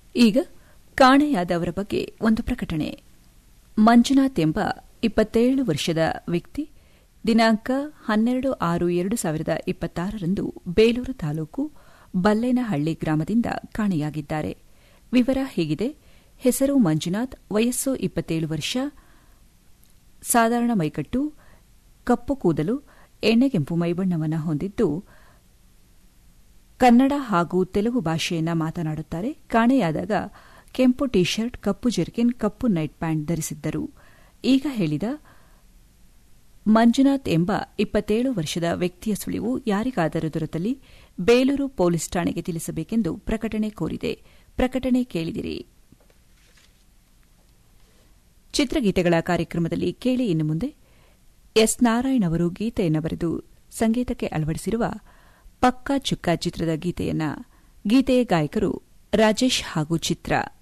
ಈಗ ಕಾಣೆಯಾದವರ ಬಗ್ಗೆ ಒಂದು ಪ್ರಕಟಣೆ ಮಂಜುನಾಥ್ ಎಂಬ ಇಪ್ಪತ್ತೇಳು ವರ್ಷದ ವ್ಯಕ್ತಿ ದಿನಾಂಕ ಹನ್ನೆರಡು ಆರು ಎರಡು ಸಾವಿರದ ಇಪ್ಪತ್ತಾರರಂದು ಬೇಲೂರು ತಾಲೂಕು ಬಲ್ಲೇನಹಳ್ಳಿ ಗ್ರಾಮದಿಂದ ಕಾಣೆಯಾಗಿದ್ದಾರೆ ವಿವರ ಹೀಗಿದೆ ಹೆಸರು ಮಂಜುನಾಥ್ ವಯಸ್ಸು ಇಪ್ಪತ್ತೇಳು ವರ್ಷ ಸಾಧಾರಣ ಮೈಕಟ್ಟು ಕಪ್ಪು ಕೂದಲು ಎಣ್ಣೆಗೆಂಪು ಮೈಬಣ್ಣವನ್ನು ಹೊಂದಿದ್ದು ಕನ್ನಡ ಹಾಗೂ ತೆಲುಗು ಭಾಷೆಯನ್ನ ಮಾತನಾಡುತ್ತಾರೆ ಕಾಣೆಯಾದಾಗ ಕೆಂಪು ಟಿ ಶರ್ಟ್ ಕಪ್ಪು ಜೆರ್ಕಿನ್ ಕಪ್ಪು ನೈಟ್ ಪ್ಯಾಂಟ್ ಧರಿಸಿದ್ದರು ಈಗ ಹೇಳಿದ ಮಂಜುನಾಥ್ ಎಂಬ ಇಪ್ಪತ್ತೇಳು ವರ್ಷದ ವ್ಯಕ್ತಿಯ ಸುಳಿವು ಯಾರಿಗಾದರೂ ದೊರೆತಲ್ಲಿ ಬೇಲೂರು ಪೊಲೀಸ್ ಠಾಣೆಗೆ ತಿಳಿಸಬೇಕೆಂದು ಪ್ರಕಟಣೆ ಕೋರಿದೆ ಪ್ರಕಟಣೆ ಕೇಳಿದಿರಿ ಚಿತ್ರಗೀತೆಗಳ ಕಾರ್ಯಕ್ರಮದಲ್ಲಿ ಕೇಳಿ ಇನ್ನು ಮುಂದೆ ಎಸ್ ನಾರಾಯಣ್ ಅವರು ಗೀತೆಯನ್ನು ಬರೆದು ಸಂಗೀತಕ್ಕೆ ಅಳವಡಿಸಿರುವ ಪಕ್ಕಾ ಚುಕ್ಕ ಚಿತ್ರದ ಗೀತೆಯನ್ನ ಗೀತೆಯ ಗಾಯಕರು ರಾಜೇಶ್ ಹಾಗೂ ಚಿತ್ರ